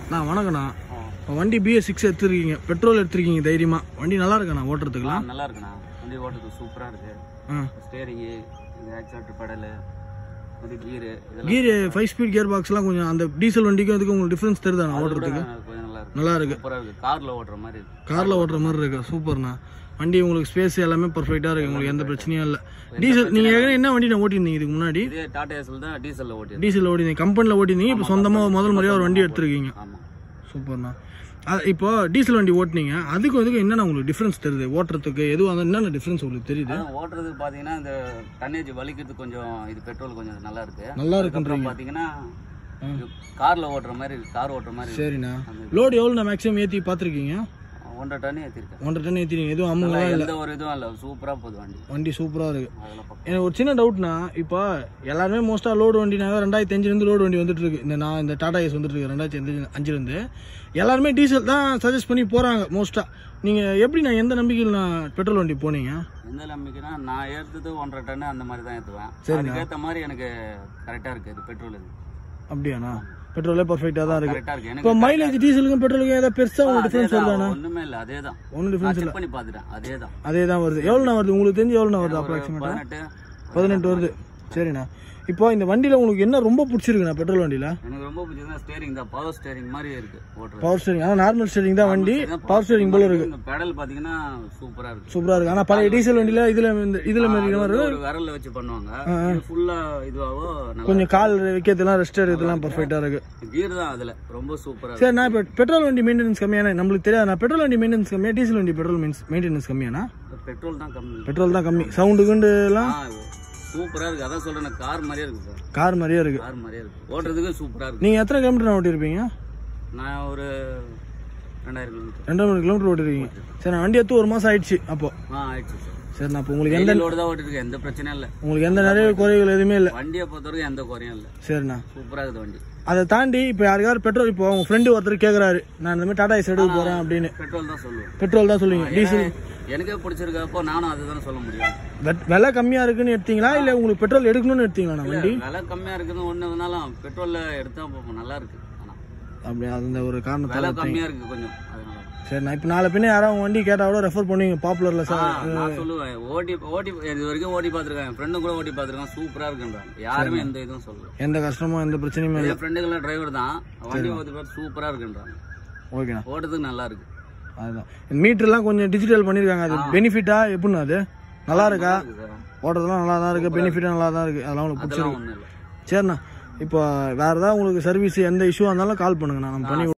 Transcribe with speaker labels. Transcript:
Speaker 1: நான் வணக்கண்ணா இப்போ வண்டி பிஎஸ் சிக்ஸ் எடுத்துருக்கீங்க பெட்ரோல் எடுத்துருக்கீங்க தைரியமா வண்டி நல்லா இருக்கண்ணா ஓட்டுறதுக்குலாம்
Speaker 2: நல்லா இருக்குண்ணா வண்டி ஓட்டுறதுக்கு சூப்பராக இருக்கு
Speaker 1: ஆ
Speaker 2: ஸ்டேரிங்கு இது ஆக்சிலேட்டர் பெடலு இது கீரு இதெல்லாம்
Speaker 1: கீர் ஃபைவ் ஸ்பீட் கியர் பாக்ஸ்லாம் கொஞ்சம் அந்த டீசல் வண்டிக்கும் அதுக்கு உங்களுக்கு டிஃப்ரென்ஸ் தெரியுதாண்ணா
Speaker 2: அது கூட
Speaker 1: ஓட்டுறதுக்கு
Speaker 2: கொஞ்சம் நல்லா இருக்கு
Speaker 1: நல்லா இருக்கு
Speaker 2: சூப்பராக இருக்கு காரில் ஓட்டுற மாதிரி இருக்கு
Speaker 1: காரில் ஓட்டுற மாதிரி இருக்கு சூப்பர்ண்ணா வண்டி உங்களுக்கு ஸ்பேஸ் எல்லாமே பர்ஃபெக்டாக இருக்கு உங்களுக்கு எந்த பிரச்சனையும் இல்லை டீசல் நீங்கள் ஏற்கனவே என்ன வண்டி நான் ஓட்டியிருந்தீங்க இதுக்கு முன்னாடி
Speaker 2: இதே டாடா ஏசல் தான் டீசலில் ஓட்டியது
Speaker 1: டீசல் ஓட்டிருந்தீங்க கம்பெனியில் ஓட்டியிருந்தீங்க இப்போ சொந்தமாக முதல் முறையாக ஒரு வண்டி எடுத்திருக்கீங்க
Speaker 2: ஆமாம்
Speaker 1: சூப்பர்ண்ணா அது இப்போ டீசல் வண்டி ஓட்டுனீங்க அதுக்கு வந்து என்னென்ன உங்களுக்கு டிஃப்ரென்ஸ் தெரியுது ஓட்டுறதுக்கு எதுவும் அந்த என்னென்ன டிஃப்ரென்ஸ் உங்களுக்கு தெரியுது
Speaker 2: அதான் ஓட்டுறதுக்கு பார்த்தீங்கன்னா இந்த டன்னேஜ் வலிக்கிறதுக்கு கொஞ்சம் இது பெட்ரோல் கொஞ்சம் நல்லா இருக்கு
Speaker 1: நல்லா
Speaker 2: அப்புறம்
Speaker 1: இருக்குன்றீங்க
Speaker 2: பார்த்தீங்கன்னா காரில் ஓட்டுற மாதிரி இருக்கு கார் ஓட்டுற மாதிரி இருக்கு.
Speaker 1: சரிண்ணா லோடு எவ்வளோ நான் மேக்ஸிமம் ஏற்றி பார்த்துருக்கீங்க
Speaker 2: ஒன்றரை டன் ஏற்றிருக்கேன்
Speaker 1: ஒன்றரை டன் ஏற்றிருக்கீங்க எதுவும் அம்முங்களா இல்லை
Speaker 2: எந்த ஒரு இதுவும் இல்லை சூப்பராக போகுது வண்டி
Speaker 1: வண்டி சூப்பராக இருக்கு
Speaker 2: அதெல்லாம் பக்கம்
Speaker 1: எனக்கு ஒரு சின்ன டவுட்னா இப்போ எல்லாருமே மோஸ்ட்டாக லோடு வண்டினாவே ரெண்டாயிரத்தி அஞ்சுலேருந்து லோடு வண்டி வந்துட்டு இருக்கு இந்த நான் இந்த டாடா ஏஸ் வந்துட்டு இருக்கு ரெண்டாயிரத்தி அஞ்சு அஞ்சுலேருந்து எல்லாருமே டீசல் தான் சஜஸ்ட் பண்ணி போகிறாங்க மோஸ்ட்டாக நீங்கள் எப்படி நான் எந்த நம்பிக்கையில் நான் பெட்ரோல் வண்டி போனீங்க
Speaker 2: எந்த நம்பிக்கைனா நான் ஏற்றுறது ஒன்றரை டன் அந்த மாதிரி தான் ஏற்றுவேன் அதுக்கேற்ற மாதிரி எனக்கு கரெக்டாக இருக்குது இது பெட்ரோல் இது
Speaker 1: அப்படியாண்ணா பெட்ரோலே பர்ஃபெக்டாக தான் இருக்கு
Speaker 2: கரெக்டாக இருக்கு
Speaker 1: இப்போ
Speaker 2: எனக்கு
Speaker 1: மைலேஜ் டீசலுக்கும் பெட்ரோலுக்கும் ஏதாவது பெருசாக உங்களுக்கு டிஃப்ரென்ஸ் வருதாண்ணா
Speaker 2: ஒன்றுமே இல்லை அதே தான்
Speaker 1: ஒன்றும் டிஃப்ரென்ஸ்
Speaker 2: நான் செக் பண்ணி பார்த்துட்டேன் அதே தான்
Speaker 1: அதே தான் வருது எவ்வளோண்ணா வருது உங்களுக்கு தெரிஞ்சு எவ்வளோண்ணா வருது அப்ராக்சிமேட்டாக
Speaker 2: பதினெட்டு
Speaker 1: பதினெட்டு வருது சரிண்ணா இப்போ இந்த வண்டியில் உங்களுக்கு என்ன ரொம்ப பிடிச்சிருக்குண்ணா பெட்ரோல் வண்டியில்
Speaker 2: எனக்கு ரொம்ப பிடிச்சதுன்னா ஸ்டேரிங் தான் பவர் ஸ்டேரிங் மாதிரி இருக்கு ஓட்டுறது
Speaker 1: பவர் ஸ்டேரிங் ஆனால் நார்மல் ஸ்டேரிங் தான் வண்டி பவர் ஸ்டேரிங் போல இருக்கு
Speaker 2: இந்த பெடல் பார்த்தீங்கன்னா சூப்பராக இருக்கு
Speaker 1: சூப்பராக இருக்கு ஆனால் பழைய டீசல் வண்டியில் இதில் இந்த இதில்
Speaker 2: அது
Speaker 1: மாதிரி
Speaker 2: வந்து ஒரு விரல்ல வச்சு பண்ணுவாங்க இது ஃபுல்லா இதுவாகவோ நல்லா
Speaker 1: கொஞ்சம் கால் வைக்கிறதுலாம் ரெஸ்ட் எடுக்கிறதுலாம் பர்ஃபெக்டாக இருக்கு
Speaker 2: கீர் தான் அதுல ரொம்ப சூப்பரா இருக்கு
Speaker 1: சரி நான் இப்போ பெட்ரோல் வண்டி மெயின்டெனன்ஸ் கம்மியான நம்மளுக்கு தெரியாது நான் பெட்ரோல் வண்டி மெயின்டெனன்ஸ் கம்மியா டீசல் வண்டி பெட்ரோல் மீன்ஸ் மெயின்டெனன்ஸ் கம்மியாண்ணா
Speaker 2: பெட்ரோல் தான் கம்மி
Speaker 1: பெட்ரோல் தான் கம்மி சவுண்டு குண்டுலாம்
Speaker 2: சூப்பரா இருக்கு அதான் சொல்றேன் கார் மாதிரியே இருக்கு சார்
Speaker 1: கார் மாதிரியே இருக்கு
Speaker 2: கார் மாதிரியே இருக்கு ஓட்டுறதுக்கு சூப்பரா இருக்கு
Speaker 1: நீங்கள் எத்தனை கிலோமீட்டர் ஓட்டியிருப்பீங்க
Speaker 2: நான் ஒரு ரெண்டாயிரம் கிலோமீட்டர்
Speaker 1: ரெண்டாயிரம் கிலோமீட்டர் ஓட்டிருக்கீங்க சரி நான் வண்டி எடுத்து ஒரு மாதம் ஆயிடுச்சு அப்போ
Speaker 2: ஆ ஆயிடுச்சு சார்
Speaker 1: சரி நான் இப்போ உங்களுக்கு எந்த
Speaker 2: லோடு தான் ஓட்டிருக்கேன் எந்த பிரச்சனையும் இல்லை
Speaker 1: உங்களுக்கு எந்த நிறைய குறைகள் எதுவுமே இல்லை
Speaker 2: வண்டியை பொறுத்தவரைக்கும் எந்த குறையும் இல்லை
Speaker 1: சரிண்ணா
Speaker 2: சூப்பரா இருக்குது வண்டி
Speaker 1: அதை தாண்டி இப்போ யாருக்காவது பெட்ரோல் இப்போ உங்க ஃப்ரெண்டு ஒருத்தர் கேட்குறாரு நான் இந்த மாதிரி டாடா ஏஸ் எடுக்க போகிறேன் அப்படின்னு
Speaker 2: பெட்ரோல் தான் சொல்லுவேன்
Speaker 1: பெட்ரோல் தான் சொல்லுவீங்க டீசல்
Speaker 2: எனக்கே பிடிச்சிருக்கப்போ நானும் அதுதானே சொல்ல முடியும்
Speaker 1: வெ- விலை கம்மியாக இருக்குன்னு எடுத்தீங்களா இல்லை உங்களுக்கு பெட்ரோல் எடுக்கணும்னு எடுத்தீங்களா வண்டி
Speaker 2: விலை கம்மியா இருக்குன்னு ஒண்ணுனாலும் பெட்ரோல்ல எடுத்தா இப்போ நல்லா இருக்கு ஆனா
Speaker 1: அப்படி அந்த ஒரு காரணத்தால்
Speaker 2: விலை கம்மியா இருக்கு கொஞ்சம் அதனால
Speaker 1: சரி நான் இப்போ நாளை பின்ன யாராவது உங்க வண்டி கேட்டால் கூட ரெஃபர் பண்ணுவீங்க பாப்புலரில்
Speaker 2: ஆ,
Speaker 1: சார்
Speaker 2: நான் சொல்லுவேன் ஓட்டி ஓட்டி இது வரைக்கும் ஓட்டி பார்த்துருக்கேன் என் ஃப்ரெண்டும் கூட ஓட்டி பார்த்துருக்கான் சூப்பரா இருக்குன்றாங்க யாருமே எந்த இதுவும் சொல்லல
Speaker 1: எந்த கஷ்டமும் எந்த பிரச்சனையுமே இல்லை
Speaker 2: என் ஃப்ரெண்டுகள்லாம் டிரைவர் தான் வண்டி ஓட்டி பார்த்து சூப்பரா இருக்குன்றாங்க
Speaker 1: ஓகேண்ணா
Speaker 2: ஓட்டுறதுக்கு நல்லா இருக்கு
Speaker 1: அதுதான் மீட்டர்லாம் கொஞ்சம் டிஜிட்டல் பண்ணியிருக்காங்க அது பெனிஃபிட்டா எப்படிண்ணா அது நல்லா இருக்கா
Speaker 2: இருக்கு சார்.
Speaker 1: ஓட்டுறதுலாம் நல்லா தான் இருக்குது பெனிஃபிட்டாக நல்லா தான் இருக்குது அதெல்லாம் உங்களுக்கு
Speaker 2: அதெல்லாம்
Speaker 1: பிடிச்சிருக்கு
Speaker 2: ஒண்ணும் இல்லை
Speaker 1: சரிண்ணா இப்போ வேறு ஏதாவது உங்களுக்கு சர்வீஸ் எந்த இஷ்யூவாக இருந்தாலும் கால் பண்ணுங்கண்ணா நம்ம பண்ணி